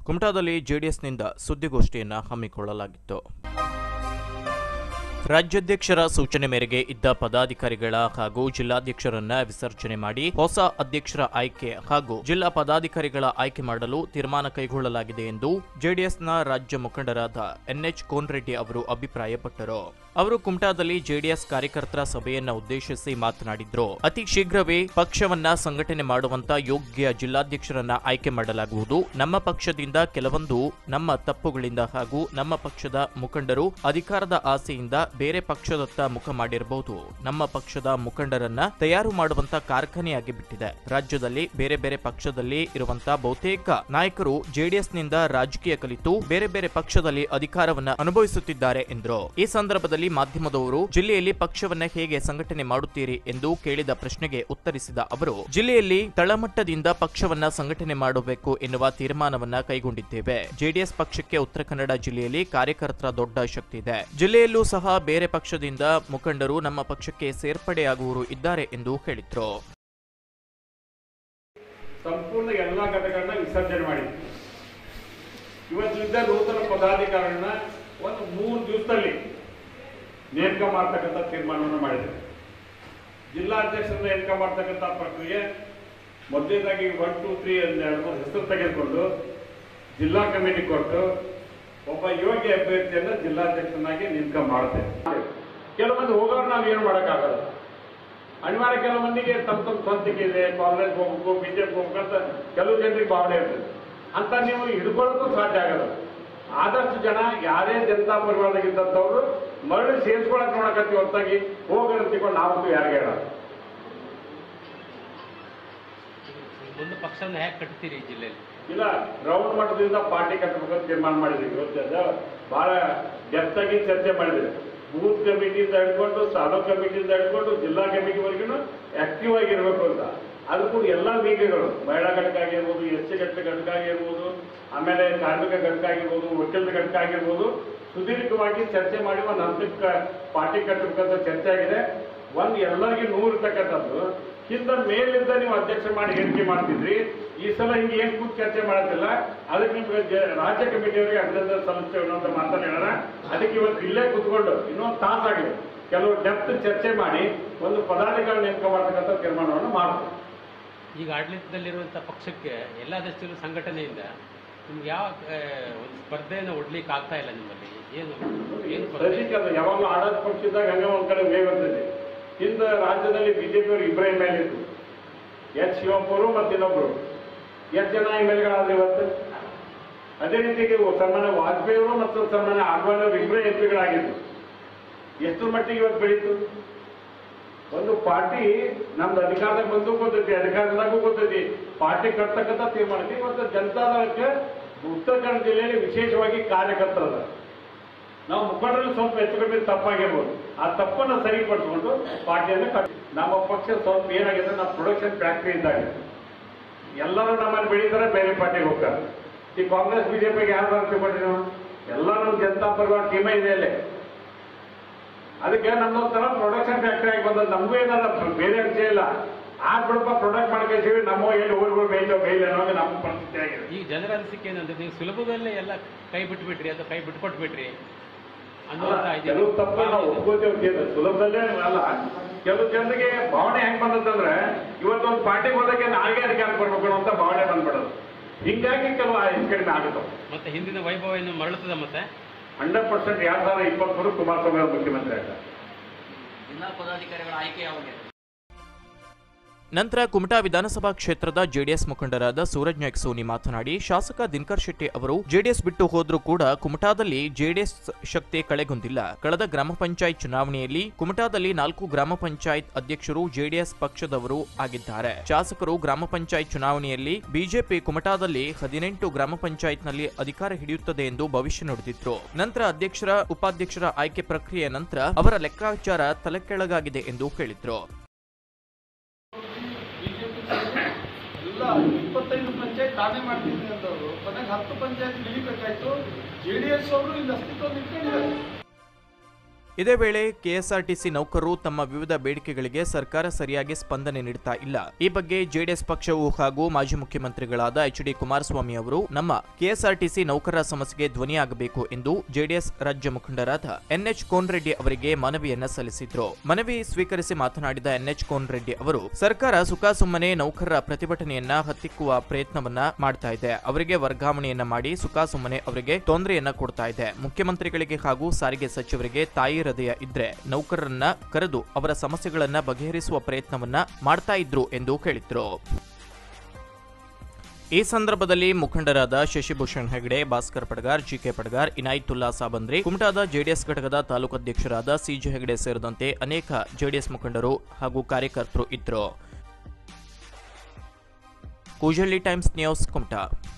ಕುಮಟಾದಲ್ಲಿ ಜೆಡಿಎಸ್ನಿಂದ ಸುದ್ದಿಗೋಷ್ಠಿಯನ್ನ ಹಮ್ಮಿಕೊಳ್ಳಲಾಗಿತ್ತು ರಾಜ್ಯಾಧ್ಯಕ್ಷರ ಸೂಚನೆ ಮೇರೆಗೆ ಇದ್ದ ಪದಾಧಿಕಾರಿಗಳ ಹಾಗೂ ಜಿಲ್ಲಾಧ್ಯಕ್ಷರನ್ನ ವಿಸರ್ಜನೆ ಮಾಡಿ ಹೊಸ ಅಧ್ಯಕ್ಷರ ಆಯ್ಕೆ ಹಾಗೂ ಜಿಲ್ಲಾ ಪದಾಧಿಕಾರಿಗಳ ಆಯ್ಕೆ ಮಾಡಲು ತೀರ್ಮಾನ ಕೈಗೊಳ್ಳಲಾಗಿದೆ ಎಂದು ಜೆಡಿಎಸ್ನ ರಾಜ್ಯ ಮುಖಂಡರಾದ ಎನ್ಎಚ್ ಕೋನ್ರೆಡ್ಡಿ ಅವರು ಅಭಿಪ್ರಾಯಪಟ್ಟರು ಅವರು ಕುಮಟಾದಲ್ಲಿ ಜೆಡಿಎಸ್ ಕಾರ್ಯಕರ್ತರ ಸಭೆಯನ್ನ ಉದ್ದೇಶಿಸಿ ಮಾತನಾಡಿದ್ರು ಅತಿ ಶೀಘ್ರವೇ ಪಕ್ಷವನ್ನ ಸಂಘಟನೆ ಮಾಡುವಂತ ಯೋಗ್ಯ ಜಿಲ್ಲಾಧ್ಯಕ್ಷರನ್ನ ಆಯ್ಕೆ ಮಾಡಲಾಗುವುದು ನಮ್ಮ ಪಕ್ಷದಿಂದ ಕೆಲವೊಂದು ನಮ್ಮ ತಪ್ಪುಗಳಿಂದ ಹಾಗೂ ನಮ್ಮ ಪಕ್ಷದ ಮುಖಂಡರು ಅಧಿಕಾರದ ಆಸೆಯಿಂದ ಬೇರೆ ಪಕ್ಷದತ್ತ ಮುಖ ಮಾಡಿರಬಹುದು ನಮ್ಮ ಪಕ್ಷದ ಮುಖಂಡರನ್ನ ತಯಾರು ಮಾಡುವಂತ ಕಾರ್ಖಾನೆಯಾಗಿ ಬಿಟ್ಟಿದೆ ರಾಜ್ಯದಲ್ಲಿ ಬೇರೆ ಬೇರೆ ಪಕ್ಷದಲ್ಲಿ ಇರುವಂತ ಬಹುತೇಕ ನಾಯಕರು ಜೆಡಿಎಸ್ನಿಂದ ರಾಜಕೀಯ ಕಲಿತು ಬೇರೆ ಬೇರೆ ಪಕ್ಷದಲ್ಲಿ ಅಧಿಕಾರವನ್ನ ಅನುಭವಿಸುತ್ತಿದ್ದಾರೆ ಎಂದರು ಈ ಸಂದರ್ಭದಲ್ಲಿ ಮಾಧ್ಯಮದವರು ಜಿಲ್ಲೆಯಲ್ಲಿ ಪಕ್ಷವನ್ನ ಹೇಗೆ ಸಂಘಟನೆ ಮಾಡುತ್ತೀರಿ ಎಂದು ಕೇಳಿದ ಪ್ರಶ್ನೆಗೆ ಉತ್ತರಿಸಿದ ಅವರು ಜಿಲ್ಲೆಯಲ್ಲಿ ತಳಮಟ್ಟದಿಂದ ಪಕ್ಷವನ್ನ ಸಂಘಟನೆ ಮಾಡಬೇಕು ಎನ್ನುವ ತೀರ್ಮಾನವನ್ನ ಕೈಗೊಂಡಿದ್ದೇವೆ ಜೆಡಿಎಸ್ ಪಕ್ಷಕ್ಕೆ ಉತ್ತರ ಕನ್ನಡ ಜಿಲ್ಲೆಯಲ್ಲಿ ಕಾರ್ಯಕರ್ತರ ದೊಡ್ಡ ಶಕ್ತಿ ಇದೆ ಜಿಲ್ಲೆಯಲ್ಲೂ ಸಹ ಬೇರೆ ಪಕ್ಷದಿಂದ ಮುಖಂಡರು ನಮ್ಮ ಪಕ್ಷಕ್ಕೆ ಸೇರ್ಪಡೆಯಾಗುವವರು ಇದ್ದಾರೆ ಎಂದು ಹೇಳಿದ್ರು ಸಂಪೂರ್ಣ ಎಲ್ಲ ಘಟಕಗಳನ್ನ ವಿಸರ್ಜನೆ ಮಾಡಿದ್ವಿ ಇವತ್ತಿನಿಂದ ನೂತನ ಪದಾಧಿಕಾರಿಗಳನ್ನ ಒಂದು ಮೂರು ದಿವಸದಲ್ಲಿ ನೇಮಕ ಮಾಡ್ತಕ್ಕಂಥ ತೀರ್ಮಾನವನ್ನು ಮಾಡಿದೆ ಜಿಲ್ಲಾಧ್ಯಕ್ಷರನ್ನ ನೇಮಕ ಮಾಡ್ತಕ್ಕಂಥ ಪ್ರಕ್ರಿಯೆ ಮೊದಲನೇದಾಗಿ ಒನ್ ಟೂ ತ್ರೀ ಎರಡು ಮೂರು ಹೆಸರು ತೆಗೆದುಕೊಂಡು ಜಿಲ್ಲಾ ಕಮಿಟಿ ಕೊಟ್ಟು ಒಬ್ಬ ಯೋಗ್ಯ ಅಭ್ಯರ್ಥಿಯನ್ನ ಜಿಲ್ಲಾಧ್ಯಕ್ಷನಾಗಿ ನೇಮಕ ಮಾಡುತ್ತೆ ಕೆಲವೊಂದು ಹೋಗೋರು ನಾವು ಏನು ಮಾಡೋಕ್ಕಾಗಲ್ಲ ಅನಿವಾರ್ಯ ಕೆಲವು ಮಂದಿಗೆ ತಮ್ಮ ತಮ್ಮ ಸ್ವಂತಿಕೆ ಇದೆ ಕಾಂಗ್ರೆಸ್ ಹೋಗ್ಬೇಕು ಬಿಜೆಪಿ ಹೋಗ್ಬೇಕು ಅಂತ ಕೆಲವು ಜನರಿಗೆ ಭಾವನೆ ಇರ್ತದೆ ಅಂತ ನೀವು ಹಿಡ್ಕೊಳ್ಳೋಕ್ಕೂ ಸಾಧ್ಯ ಆಗಲ್ಲ ಆದಷ್ಟು ಜನ ಯಾರೇ ಜನತಾ ಪರಿವಾರದಾಗಿದ್ದಂಥವ್ರು ಮರಳಿ ಸೇರಿಸ್ಕೊಳಕ್ ನೋಡಕತ್ತೀವಿ ಹೊರತಾಗಿ ಹೋಗೋರು ತಿಳ್ಕೊಂಡು ನಾವಂತೂ ಯಾರಿಗೆ ಹೇಳಲ್ಲ ಒಂದು ಪಕ್ಷವನ್ನು ಹೇಗೆ ಕಟ್ತೀರಿ ಈ ಜಿಲ್ಲೆಯಲ್ಲಿ ಇಲ್ಲ ರೌಂಡ್ ಮಟ್ಟದಿಂದ ಪಾರ್ಟಿ ಕಟ್ಟಬೇಕಂತ ತೀರ್ಮಾನ ಮಾಡಿದ್ವಿ ಇವತ್ತು ಅದು ಬಹಳ ಡೆಪ್ತ್ ಆಗಿ ಚರ್ಚೆ ಮಾಡಿದ್ವಿ ಬೂತ್ ಕಮಿಟಿಯಿಂದ ಹಿಡ್ಕೊಂಡು ತಾಲೂಕ್ ಕಮಿಟಿಯಿಂದ ಹಿಡ್ಕೊಂಡು ಜಿಲ್ಲಾ ಕಮಿಟಿವರೆಗೂ ಆಕ್ಟಿವ್ ಆಗಿರ್ಬೇಕು ಅಂತ ಅದು ಕೂಡ ಎಲ್ಲ ವೀಕೆಗಳು ಮಹಿಳಾ ಘಟಕ ಆಗಿರ್ಬೋದು ಎಸ್ ಸಿ ಘಟಕ ಘಟಕ ಆಗಿರ್ಬೋದು ಆಮೇಲೆ ಕಾರ್ಮಿಕ ಘಟಕ ಆಗಿರ್ಬೋದು ವಕೀಲರ ಘಟಕ ಆಗಿರ್ಬೋದು ಸುದೀರ್ಘವಾಗಿ ಚರ್ಚೆ ಮಾಡಿ ಒಂದು ಹಂತಕ್ಕೆ ಪಾರ್ಟಿ ಕಟ್ಟಬೇಕಂತ ಚರ್ಚೆ ಆಗಿದೆ ಒಂದು ಎಲ್ಲರಿಗೂ ನೂರು ಇರ್ತಕ್ಕಂಥದ್ದು ಹಿಂದ ಮೇಲಿಂದ ನೀವು ಅಧ್ಯಕ್ಷ ಮಾಡಿ ಹೇಳಿಕೆ ಮಾಡ್ತಿದ್ರಿ ಈ ಸಲ ಹಿಂಗೆ ಏನ್ ಕೂತ್ ಚರ್ಚೆ ಮಾಡತ್ತಿಲ್ಲ ಅದಕ್ಕೆ ನಿಮ್ಗೆ ಜ- ರಾಜ್ಯ ಕಮಿಟಿಯವರಿಗೆ ಅಭಿನಂದನೆ ಸಲ್ಲಿಸ್ತೇವೆ ಅನ್ನೋಂಥ ಮಾತನ್ನ ಹೇಳೋಣ ಅದಕ್ಕೆ ಇವತ್ತು ಇಲ್ಲೇ ಕೂತ್ಕೊಂಡು ಇನ್ನೊಂದು ತಾಸಾಗಲಿ ಕೆಲವು ಡೆಪ್ತ್ ಚರ್ಚೆ ಮಾಡಿ ಒಂದು ಪದಾಧಿಕಾರಿ ನೇಮಕ ಮಾಡ್ತಕ್ಕಂಥ ತೀರ್ಮಾನವನ್ನು ಮಾಡ್ತೀವಿ ಈಗ ಆಡಳಿತದಲ್ಲಿರುವಂಥ ಪಕ್ಷಕ್ಕೆ ಎಲ್ಲ ದೃಷ್ಟಿಯಲ್ಲೂ ಸಂಘಟನೆಯಿಂದ ನಿಮ್ಗೆ ಯಾವ ಆ, ಒಂದು ಸ್ಪರ್ಧೆಯನ್ನು ಒಡ್ಲಿಕ್ಕೆ ಆಗ್ತಾ ಇಲ್ಲ ನಿಮ್ಮಲ್ಲಿ ಏನು ಏನು ಸ್ಪರ್ಧೆ ಸದ್ಯಕ್ಕೆ ಅದು ಯಾವಾಗಲೂ ಆಡಳಿತ ಪಕ್ಷದಾಗ ಹಂಗ ಒಂದ್ ಕಡೆ ವೇವ್ ಇರ್ತದೆ ಹಿಂದ ರಾಜ್ಯದಲ್ಲಿ ಬಿಜೆಪಿ ಅವರು ಇಬ್ಬರೇ ಎಮ್ ಎಲ್ ಇದ್ರು ಎಚ್ ಶಿವಪ್ಪರು ಮತ್ತು ಇನ್ನೊಬ್ರು ಎಷ್ಟು ಜನ ಎಮ್ ಎಲ್ ಗಳಾದ್ರೆ ಇವತ್ತು ಅದೇ ರೀತಿಗೆ ಸನ್ಮಾನ್ಯ ವಾಜಪೇಯಿ ಅವರು ಮತ್ತು ಸನ್ಮಾನ್ಯ ಆಡ್ವಾಣಿ ಅವರು ಇಬ್ಬರೇ ಎಂ ಪಿಗಳಾಗಿದ್ರು ಎಷ್ಟು ಮಟ್ಟಿಗೆ ಇವತ್ತು ಬೆಳೀತು ಒಂದು ಪಾರ್ಟಿ ನಮ್ದು ಅಧಿಕಾರದಾಗ ಬಂದು ಗೊತ್ತೈತಿ ಅಧಿಕಾರದಾಗೂ ಗೊತ್ತೈತಿ ಪಾರ್ಟಿ ಕಟ್ತಕ್ಕಂಥ ತೀರ್ಮಾನ ಐತಿ ಇವತ್ತು ಜನತಾದಳಕ್ಕೆ ಉತ್ತರ ಕನ್ನಡ ಜಿಲ್ಲೆಯಲ್ಲಿ ವಿಶೇಷವಾಗಿ ಕಾರ್ಯಕರ್ತರದ ನಾವು ಮುಖಂಡರಲ್ಲಿ ಸ್ವಲ್ಪ ಹೆಚ್ಚು ಕಡಿಮೆ ತಪ್ಪಾಗಿರ್ಬೋದು ಆ ತಪ್ಪನ್ನು ಸರಿಪಡಿಸ್ಕೊಂಡು ಪಾರ್ಟಿಯನ್ನು ಕಟ್ ನಮ್ಮ ಪಕ್ಷ ಸ್ವಲ್ಪ ಏನಾಗಿದೆ ನಮ್ಮ ಪ್ರೊಡಕ್ಷನ್ ಫ್ಯಾಕ್ಟ್ರಿ ಇದ್ದಾಗ ಎಲ್ಲರೂ ನಮ್ಮಲ್ಲಿ ಬೆಳೀತಾರೆ ಬೇರೆ ಪಾರ್ಟಿಗೆ ಹೋಗ್ತಾರೆ ಈ ಕಾಂಗ್ರೆಸ್ ಬಿಜೆಪಿಗೆ ಯಾರು ಬರ್ತಿಕೊಟ್ರಿ ನಾವು ಎಲ್ಲ ನಮ್ಮ ಜನತಾ ಪರಿವಾರ ಟೀಮೇ ಇದೆ ಅಲ್ಲೇ ಅದಕ್ಕೆ ನಮ್ಮೊಂದು ತರ ಪ್ರೊಡಕ್ಷನ್ ಫ್ಯಾಕ್ಟ್ರಿ ಆಗಿ ಬಂದದ್ದು ನಮಗೂ ಏನಲ್ಲ ಬೇರೆ ವಿಷಯ ಇಲ್ಲ ಆಗ್ ಬಿಡಪ್ಪ ಪ್ರೊಡಕ್ಟ್ ಮಾಡ್ಕೊಳ್ತೀವಿ ನಮ್ಮ ಎಲ್ಲಿ ಊರುಗಳು ಬೇಯ್ತೋ ಬೇಯಿಲ್ಲ ಅನ್ನೋದು ನಮ್ಮ ಪರಿಸ್ಥಿತಿ ಆಗಿದೆ ಈಗ ಜನರ ಅನಿಸಿಕೆ ಏನಂದ್ರೆ ನೀವು ಸುಲಭದಲ್ಲೇ ಎಲ್ಲ ಕೈ ಬಿಟ್ಬಿಟ್ರಿ ಅಥವಾ ಕೈ ಬಿಟ್ಕೊಟ್ಬಿಟ್ರಿ ಅನ್ನುವಂಥ ಇದೆ. ಕೆಲವು ತಪ್ಪು ನಾವು ಒಪ್ಕೋತೇವೆ ಸುಲಭದಲ್ಲೇ ಅಲ್ಲ ಕೆಲವು ಜನರಿಗೆ ಭಾವನೆ ಹೆಂಗ್ ಬಂದದಂದ್ರೆ ಇವತ್ತೊಂದು ಪಾರ್ಟಿಗೆ ಹೋದಕ್ಕೆ ನಾಳೆಗೆ ಅಧಿಕಾರ ಕೊಡ್ಬೇಕು ಅಂತ ಭಾವನೆ ಬಂದ್ಬಿಡೋದು ಹಿಂಗಾಗಿ ಕೆಲವು ಹೆಚ್ಚು ಕಡಿಮೆ ಆಗುತ್ತವೆ ಮತ್ತೆ ಹಿಂದಿನ ವೈಭವ ಏನು ಮರಳುತ್ತದೆ ಮತ್ತೆ ಹಂಡ್ರೆಡ್ ಪರ್ಸೆಂಟ್ ಎರಡ್ ಸಾವಿರದ ಇಪ್ಪತ್ಮೂರು ಕುಮಾರಸ್ವಾಮಿ ಅವರು ಮುಖ್ಯಮಂತ್ರಿ ಆಗ್ತಾರೆ ಜಿಲ್ಲಾ ಪದಾಧಿಕಾರಿಗಳ ಆಯ್ಕೆ ಯಾವಾಗ ನಂತರ ಕುಮಟಾ ವಿಧಾನಸಭಾ ಕ್ಷೇತ್ರದ ಜೆಡಿಎಸ್ ಮುಖಂಡರಾದ ಸೂರಜ್ ನಾಯ್ಕ್ ಸೋನಿ ಮಾತನಾಡಿ ಶಾಸಕ ದಿನಕರ್ ಶೆಟ್ಟಿ ಅವರು ಜೆಡಿಎಸ್ ಬಿಟ್ಟು ಹೋದ್ರೂ ಕೂಡ ಕುಮಟಾದಲ್ಲಿ ಜೆಡಿಎಸ್ ಶಕ್ತಿ ಕಳೆಗೊಂದಿಲ್ಲ ಕಳೆದ ಗ್ರಾಮ ಪಂಚಾಯತ್ ಚುನಾವಣೆಯಲ್ಲಿ ಕುಮಟಾದಲ್ಲಿ ನಾಲ್ಕು ಗ್ರಾಮ ಪಂಚಾಯತ್ ಅಧ್ಯಕ್ಷರು ಜೆಡಿಎಸ್ ಪಕ್ಷದವರು ಆಗಿದ್ದಾರೆ ಶಾಸಕರು ಗ್ರಾಮ ಪಂಚಾಯತ್ ಚುನಾವಣೆಯಲ್ಲಿ ಬಿಜೆಪಿ ಕುಮಟಾದಲ್ಲಿ ಹದಿನೆಂಟು ಗ್ರಾಮ ಪಂಚಾಯತ್ನಲ್ಲಿ ಅಧಿಕಾರ ಹಿಡಿಯುತ್ತದೆ ಎಂದು ಭವಿಷ್ಯ ನುಡಿದಿದ್ರು ನಂತರ ಅಧ್ಯಕ್ಷರ ಉಪಾಧ್ಯಕ್ಷರ ಆಯ್ಕೆ ಪ್ರಕ್ರಿಯೆ ನಂತರ ಅವರ ಲೆಕ್ಕಾಚಾರ ತಲೆಕೆಳಗಾಗಿದೆ ಎಂದು ಹೇಳಿದ್ರು ಎಲ್ಲ ಇಪ್ಪತ್ತೈದು ಪಂಚಾಯತ್ ನಾನೇ ಮಾಡ್ತೀನಿ ಅಂದವರು ಕೊನೆಗೆ ಹತ್ತು ಪಂಚಾಯತ್ ಇಳಿಬೇಕಾಯ್ತು ಜೆ ಡಿ ಎಸ್ ಅವರು ಇಲ್ಲಿ ಅಸ್ತಿತ್ವ ನಿಂತ್ಕೊಂಡಿದ್ದಾರೆ ಇದೇ ವೇಳೆ ಕೆಎಸ್ಆರ್ಟಿಸಿ ನೌಕರರು ತಮ್ಮ ವಿವಿಧ ಬೇಡಿಕೆಗಳಿಗೆ ಸರ್ಕಾರ ಸರಿಯಾಗಿ ಸ್ಪಂದನೆ ನೀಡುತ್ತಾ ಇಲ್ಲ ಈ ಬಗ್ಗೆ ಜೆಡಿಎಸ್ ಪಕ್ಷವು ಹಾಗೂ ಮಾಜಿ ಮುಖ್ಯಮಂತ್ರಿಗಳಾದ ಎಚ್ ಡಿ ಕುಮಾರಸ್ವಾಮಿ ಅವರು ನಮ್ಮ ಕೆಎಸ್ಆರ್ಟಿಸಿ ನೌಕರರ ಸಮಸ್ಯೆಗೆ ಧ್ವನಿಯಾಗಬೇಕು ಎಂದು ಜೆಡಿಎಸ್ ರಾಜ್ಯ ಮುಖಂಡರಾದ ಎನ್ಎಚ್ ಕೋನ್ರೆಡ್ಡಿ ಅವರಿಗೆ ಮನವಿಯನ್ನ ಸಲ್ಲಿಸಿದ್ರು ಮನವಿ ಸ್ವೀಕರಿಸಿ ಮಾತನಾಡಿದ ಎನ್ಎಚ್ ಕೋನ್ರೆಡ್ಡಿ ಅವರು ಸರ್ಕಾರ ಸುಖಾಸುಮ್ಮನೆ ನೌಕರರ ಪ್ರತಿಭಟನೆಯನ್ನ ಹತ್ತಿಕ್ಕುವ ಪ್ರಯತ್ನವನ್ನ ಮಾಡ್ತಾ ಇದೆ ಅವರಿಗೆ ವರ್ಗಾವಣೆಯನ್ನ ಮಾಡಿ ಸುಖಾಸುಮ್ಮನೆ ಅವರಿಗೆ ತೊಂದರೆಯನ್ನ ಕೊಡ್ತಾ ಇದೆ ಮುಖ್ಯಮಂತ್ರಿಗಳಿಗೆ ಹಾಗೂ ಸಾರಿಗೆ ಸಚಿವರಿಗೆ ತಾಯಿ ಹೃದಯ ಇದ್ರೆ ನೌಕರರನ್ನ ಕರೆದು ಅವರ ಸಮಸ್ಯೆಗಳನ್ನ ಬಗೆಹರಿಸುವ ಪ್ರಯತ್ನವನ್ನ ಮಾಡ್ತಾ ಇದ್ರು ಎಂದು ಹೇಳಿದ್ರು ಈ ಸಂದರ್ಭದಲ್ಲಿ ಮುಖಂಡರಾದ ಶಶಿಭೂಷಣ್ ಹೆಗಡೆ ಭಾಸ್ಕರ್ ಪಡ್ಗಾರ್ ಜಿಕೆ ಪಡ್ಗಾರ್ ಇನಾಯತುಲ್ಲಾ ಸಾಬಂದ್ರಿ ಕುಮಟಾದ ಜೆಡಿಎಸ್ ಘಟಕದ ತಾಲೂಕು ಅಧ್ಯಕ್ಷರಾದ ಸಿಜಿ ಹೆಗಡೆ ಸೇರಿದಂತೆ ಅನೇಕ ಜೆಡಿಎಸ್ ಮುಖಂಡರು ಹಾಗೂ ಕಾರ್ಯಕರ್ತರು ಇದ್ರು ಕೂಜಳ್ಳಿ ಟೈಮ್ಸ್ ನ್ಯೂಸ್ ಕುಮಟಾ